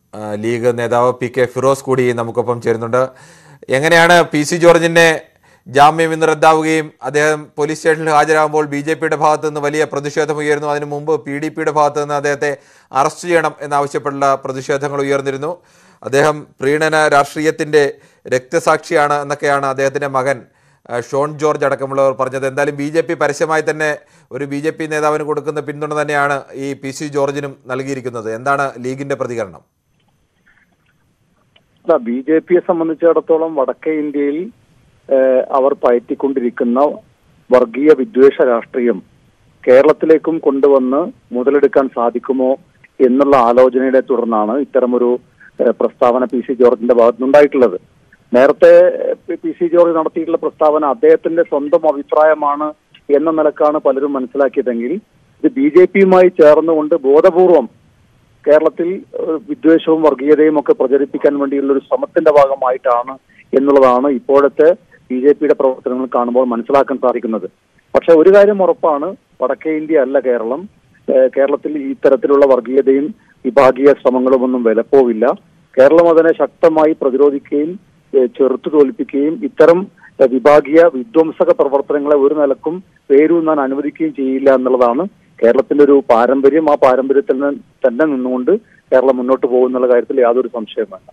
ആ, ലീഗ് നേതാവ് P K Firoz കൂടി നമുക്കൊപ്പം ചേരുന്നുണ്ട് എങ്ങനെയാണ് പി സി ജോർജിന്റെ ജാമ്യം ഇന്ന് റദ്ദാവുകയും അദ്ദേഹം പോലീസ് സ്റ്റേഷനിൽ ഹാജരാകുമ്പോൾ ബി ജെ പിയുടെ ഭാഗത്ത് നിന്ന് വലിയ പ്രതിഷേധം ഉയർന്നു അതിനു മുമ്പ് പി ഡി പിയുടെ ഭാഗത്ത് നിന്ന് അദ്ദേഹത്തെ അറസ്റ്റ് ചെയ്യണം എന്നാവശ്യപ്പെട്ടുള്ള പ്രതിഷേധങ്ങൾ ഉയർന്നിരുന്നു അദ്ദേഹം പ്രീണന രാഷ്ട്രീയത്തിൻ്റെ രക്തസാക്ഷിയാണ് എന്നൊക്കെയാണ് അദ്ദേഹത്തിൻ്റെ മകൻ ആ, ഷോൺ ജോർജ് അടക്കമുള്ളവർ പറഞ്ഞത് എന്തായാലും ബി ജെ പി പരസ്യമായി തന്നെ ഒരു ബി ജെ പി നേതാവിന് കൊടുക്കുന്ന പിന്തുണ തന്നെയാണ് ഈ പി സി ജോർജിനും നൽകിയിരിക്കുന്നത് എന്താണ് ലീഗിന്റെ പ്രതികരണം ബി ജെ പിയെ സംബന്ധിച്ചിടത്തോളം വടക്കേ ഇന്ത്യയിൽ ഏഹ്, അവർ പയറ്റിക്കൊണ്ടിരിക്കുന്ന വർഗീയ വിദ്വേഷ രാഷ്ട്രീയം കേരളത്തിലേക്കും കൊണ്ടുവന്ന് മുതലെടുക്കാൻ സാധിക്കുമോ എന്നുള്ള ആലോചനയുടെ തുടർന്നാണ് ഇത്തരമൊരു ഏഹ്, പ്രസ്താവന പി സി ജോർജിന്റെ ഭാഗത്തുനിന്നുണ്ടായിട്ടുള്ളത് നേരത്തെ പി- പി സി ജോർജ് നടത്തിയിട്ടുള്ള പ്രസ്താവന അദ്ദേഹത്തിന്റെ സ്വന്തം അഭിപ്രായമാണ് എന്ന നിലക്കാണ് പലരും മനസ്സിലാക്കിയതെങ്കിൽ ഇത് ബി ജെ പിയുമായി ചേർന്നുകൊണ്ട് ബോധപൂർവം കേരളത്തിൽ ഏഹ്, വിദ്വേഷവും വർഗീയതയും ഒക്കെ പ്രചരിപ്പിക്കാൻ വേണ്ടിയുള്ള ഒരു ശ്രമത്തിന്റെ ഭാഗമായിട്ടാണ് എന്നുള്ളതാണ് ഇപ്പോഴത്തെ ബി ജെ പിയുടെ പ്രവർത്തനങ്ങൾ കാണുമ്പോൾ മനസ്സിലാക്കാൻ സാധിക്കുന്നത് പക്ഷെ ഒരു കാര്യം ഉറപ്പാണ് വടക്കേ ഇന്ത്യ അല്ല കേരളം ഏഹ്, കേരളത്തിൽ ഇത്തരത്തിലുള്ള വർഗീയതയും വിഭാഗീയ ശ്രമങ്ങളും ഒന്നും വിലപ്പോവില്ല കേരളം അതിനെ ശക്തമായി പ്രതിരോധിക്കുകയും ഏഹ്, ചെറുത്തു തോൽപ്പിക്കുകയും ഇത്തരം ഏഹ്, വിഭാഗീയ വിധ്വംസക പ്രവർത്തനങ്ങളെ ഒരു നിലക്കും പേരൂന്നാൻ അനുവദിക്കുകയും ചെയ്യില്ല എന്നുള്ളതാണ് കേരളത്തിന്റെ ഒരു പാരമ്പര്യം ആ പാരമ്പര്യത്തിൽ നിന്ന് തന്നെ നിന്നുകൊണ്ട് കേരളം മുന്നോട്ട് പോകുന്നുള്ള കാര്യത്തിൽ യാതൊരു സംശയവും വേണ്ട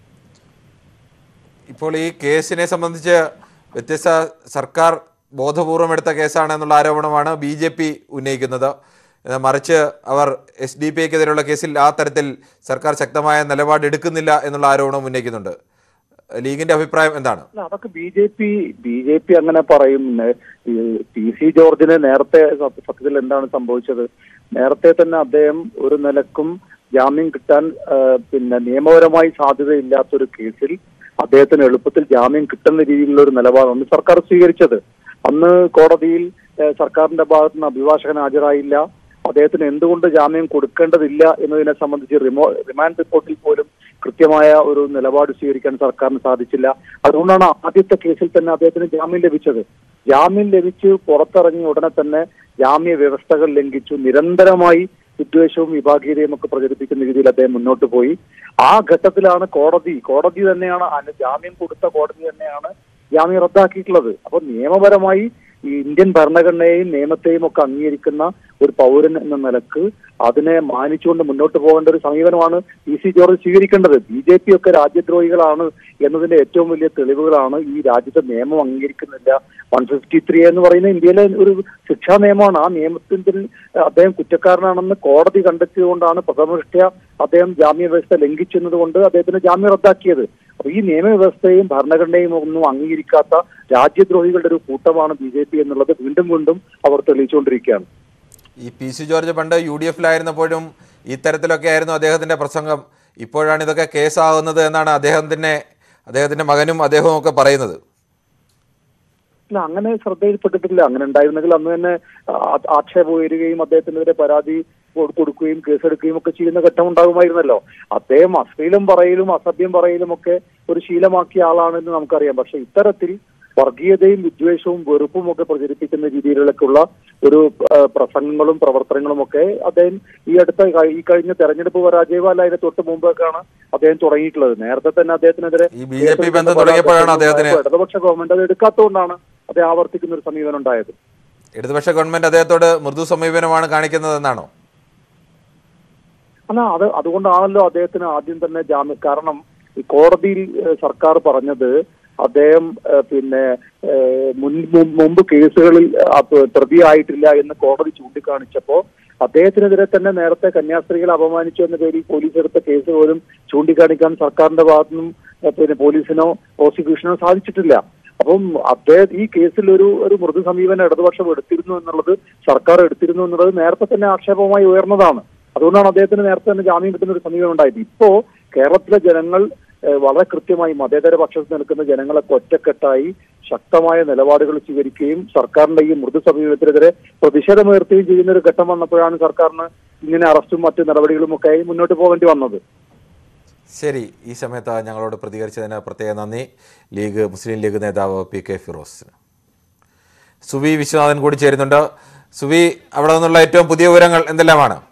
ഇപ്പോൾ ഈ കേസിനെ സംബന്ധിച്ച് വ്യത്യസ്ത സർക്കാർ ബോധപൂർവം എടുത്ത കേസാണ് എന്നുള്ള ആരോപണമാണ് ബി ജെ പി ഉന്നയിക്കുന്നത് എന്നാൽ മറിച്ച് അവർ എസ് ഡി പി ഐക്കെതിരെയുള്ള കേസിൽ ആ തരത്തിൽ സർക്കാർ ശക്തമായ നിലപാട് എടുക്കുന്നില്ല എന്നുള്ള ആരോപണം ഉന്നയിക്കുന്നുണ്ട് ലീഗിന്റെ അഭിപ്രായം എന്താണ് അല്ല, അതൊക്കെ B J P B J P അങ്ങനെ പറയും നേ- ഈ പി സി ജോർജിന് നേരത്തെ സത്യ- സത്യത്തിൽ എന്താണ് സംഭവിച്ചത് നേരത്തെ തന്നെ അദ്ദേഹം ഒരു നിലക്കും ജാമ്യം കിട്ടാൻ ആ, പിന്നെ നിയമപരമായി സാധ്യതയില്ലാത്തൊരു കേസിൽ അദ്ദേഹത്തിന് എളുപ്പത്തിൽ ജാമ്യം കിട്ടുന്ന രീതിയിലുള്ള ഒരു നിലപാടാണ് സർക്കാർ സ്വീകരിച്ചത് അന്ന് കോടതിയിൽ ആ, സർക്കാരിന്റെ ഭാഗത്ത് നിന്ന് അഭിഭാഷകൻ ഹാജരായില്ല അദ്ദേഹത്തിന് എന്തുകൊണ്ട് ജാമ്യം കൊടുക്കേണ്ടതില്ല എന്നതിനെ സംബന്ധിച്ച് റിമോ റിമാൻഡ് റിപ്പോർട്ടിൽ പോലും കൃത്യമായ ഒരു നിലപാട് സ്വീകരിക്കാൻ സർക്കാരിന് സാധിച്ചില്ല അതുകൊണ്ടാണ് ആദ്യത്തെ കേസിൽ തന്നെ അദ്ദേഹത്തിന് ജാമ്യം ലഭിച്ചത് ജാമ്യം ലഭിച്ച് പുറത്തിറങ്ങിയ ഉടനെ തന്നെ ജാമ്യ വ്യവസ്ഥകൾ ലംഘിച്ചു നിരന്തരമായി വിദ്വേഷവും വിഭാഗീയതയും ഒക്കെ പ്രചരിപ്പിക്കുന്ന രീതിയിൽ അദ്ദേഹം മുന്നോട്ട് പോയി ആ ഘട്ടത്തിലാണ് കോടതി കോടതി തന്നെയാണ് അനു- ജാമ്യം കൊടുത്ത കോടതി തന്നെയാണ് ജാമ്യം റദ്ദാക്കിയിട്ടുള്ളത് അപ്പൊ നിയമപരമായി ഈ ഇന്ത്യൻ ഭരണഘടനയെയും നിയമത്തെയും ഒക്കെ അംഗീകരിക്കുന്ന ഒരു പൗരൻ എന്ന നിലക്ക് അതിനെ മാനിച്ചുകൊണ്ട് മുന്നോട്ട് പോകേണ്ട ഒരു സമീപനമാണ് പി സി ജോർജ് സ്വീകരിക്കേണ്ടത് ബി ജെ പി ഒക്കെ രാജ്യദ്രോഹികളാണ് എന്നതിന്റെ ഏറ്റവും വലിയ തെളിവുകളാണ് ഈ രാജ്യത്തെ നിയമം അംഗീകരിക്കുന്നില്ല വൺ ഫിഫ്റ്റി ത്രീ എന്ന് പറയുന്ന ഇന്ത്യയിലെ ഒരു ശിക്ഷാ നിയമമാണ് ആ നിയമത്തിൽ അദ്ദേഹം കുറ്റക്കാരനാണെന്ന് കോടതി കണ്ടെത്തിയതുകൊണ്ടാണ് പ്രഥമദൃഷ്ട്യ അദ്ദേഹം ജാമ്യ വ്യവസ്ഥ ലംഘിച്ചത് കൊണ്ട് അദ്ദേഹത്തിന് ജാമ്യം റദ്ദാക്കിയത് അപ്പൊ ഈ നിയമവ്യവസ്ഥയും ഭരണഘടനയും ഒന്നും അംഗീകരിക്കാത്ത രാജ്യദ്രോഹികളുടെ ഒരു കൂട്ടമാണ് ബി ജെ പി എന്നുള്ളത് വീണ്ടും വീണ്ടും അവർ തെളിയിച്ചുകൊണ്ടിരിക്കുകയാണ് ഈ പി സി ജോർജ് പണ്ട് യു ഡി എഫിലായിരുന്നപ്പോഴും ഇത്തരത്തിലൊക്കെ ആയിരുന്നു അദ്ദേഹത്തിന്റെ പ്രസംഗം ഇപ്പോഴാണ് ഇതൊക്കെ കേസാകുന്നത് എന്നാണ് അദ്ദേഹത്തിന്റെ അദ്ദേഹത്തിന്റെ മകനും അദ്ദേഹവും ഒക്കെ പറയുന്നത് ഇല്ല അങ്ങനെ ശ്രദ്ധയിൽപ്പെട്ടിട്ടില്ല അങ്ങനെ ഉണ്ടായിരുന്നെങ്കിൽ അന്ന് തന്നെ ആ- ആക്ഷേപം ഉയരുകയും അദ്ദേഹത്തിനെതിരെ പരാതി കൊ- കൊടുക്കുകയും കേസെടുക്കുകയും ഒക്കെ ചെയ്യുന്ന ഘട്ടം ഉണ്ടാകുമായിരുന്നല്ലോ അദ്ദേഹം അശ്ലീലം പറയലും അസഭ്യം പറയലും ഒക്കെ ഒരു ശീലമാക്കിയ ആളാണെന്ന് നമുക്കറിയാം പക്ഷെ ഇത്തരത്തിൽ വർഗീയതയും വിദ്വേഷവും വെറുപ്പും ഒക്കെ പ്രചരിപ്പിക്കുന്ന രീതിയിലൊക്കെയുള്ള ഒരു ആ, പ്രസംഗങ്ങളും പ്രവർത്തനങ്ങളും ഒക്കെ അദ്ദേഹം ഈ അടുത്ത ക- ഈ കഴിഞ്ഞ തെരഞ്ഞെടുപ്പ് പരാജയമോ അല്ല അതിന് തൊട്ട് മുമ്പൊക്കെയാണ് അദ്ദേഹം തുടങ്ങിയിട്ടുള്ളത് നേരത്തെ തന്നെ അദ്ദേഹത്തിനെതിരെ ഈ BJP ബന്ധം തുടങ്ങിയപ്പോഴാണ് അദ്ദേഹത്തിന് ഇടതുപക്ഷ ഗവൺമെന്റ് അത് എടുക്കാത്തതുകൊണ്ടാണ് അദ്ദേഹം ആവർത്തിക്കുന്ന ഒരു സമീപനം ഉണ്ടായത് ഇടതുപക്ഷ ഗവൺമെന്റ് അദ്ദേഹത്തോട് മൃദു സമീപനമാണ് കാണിക്കുന്നതെന്നാണോ അല്ല അത് അതുകൊണ്ടാണല്ലോ അദ്ദേഹത്തിന് ആദ്യം തന്നെ ജാമ്യം കാരണം ഈ കോടതിയിൽ ഏഹ്, സർക്കാർ പറഞ്ഞത് അദ്ദേഹം ഏഹ്, പിന്നെ ഏഹ്, മുൻ മുൻ- മുമ്പ് കേസുകളിൽ ആ, പ- പ്രതിയായിട്ടില്ല എന്ന് കോടതി ചൂണ്ടിക്കാണിച്ചപ്പോ അദ്ദേഹത്തിനെതിരെ തന്നെ നേരത്തെ കന്യാസ്ത്രീകളെ അപമാനിച്ചു എന്ന പേരിൽ പോലീസ് എടുത്ത കേസ് പോലും ചൂണ്ടിക്കാണിക്കാൻ സർക്കാരിന്റെ ഭാഗത്തുനിന്നും ഏഹ്, പിന്നെ പോലീസിനോ പ്രോസിക്യൂഷനോ സാധിച്ചിട്ടില്ല അപ്പം അദ്ദേഹം ഈ കേസിൽ ഒരു ഒരു മൃദു സമീപനം ഇടതുപക്ഷം എടുത്തിരുന്നു എന്നുള്ളത് സർക്കാർ എടുത്തിരുന്നു എന്നുള്ളത് നേരത്തെ തന്നെ ആക്ഷേപമായി ഉയർന്നതാണ് അതുകൊണ്ടാണ് അദ്ദേഹത്തിന് നേരത്തെ തന്നെ ജാമ്യം കിട്ടുന്ന ഒരു സമീപനം ഉണ്ടായത് ഇപ്പോ കേരളത്തിലെ ജനങ്ങൾ ഏഹ്, വളരെ കൃത്യമായി മതേതര പക്ഷത്ത് നിൽക്കുന്ന ജനങ്ങളൊക്കെ ഒറ്റക്കെട്ടായി ശക്തമായ നിലപാടുകൾ സ്വീകരിക്കുകയും സർക്കാരിന്റെ ഈ മൃദു സമീപനത്തിനെതിരെ പ്രതിഷേധമുയർത്തുകയും ചെയ്യുന്ന ഒരു ഘട്ടം വന്നപ്പോഴാണ് സർക്കാരിന് ഇങ്ങനെ അറസ്റ്റും മറ്റു നടപടികളും ഒക്കെ ആയി മുന്നോട്ട് പോകേണ്ടി വന്നത് ശരി ഈ സമയത്ത് ഞങ്ങളോട് പ്രതികരിച്ചതിന് പ്രത്യേക നന്ദി ലീഗ് മുസ്ലിം ലീഗ് നേതാവ് പി കെ ഫിറോസ് സുവി വിശ്വനാഥൻ കൂടി ചേരുന്നുണ്ട് സുവി അവിടെ നിന്നുള്ള ഏറ്റവും പുതിയ വിവരങ്ങൾ എന്തെല്ലാമാണ്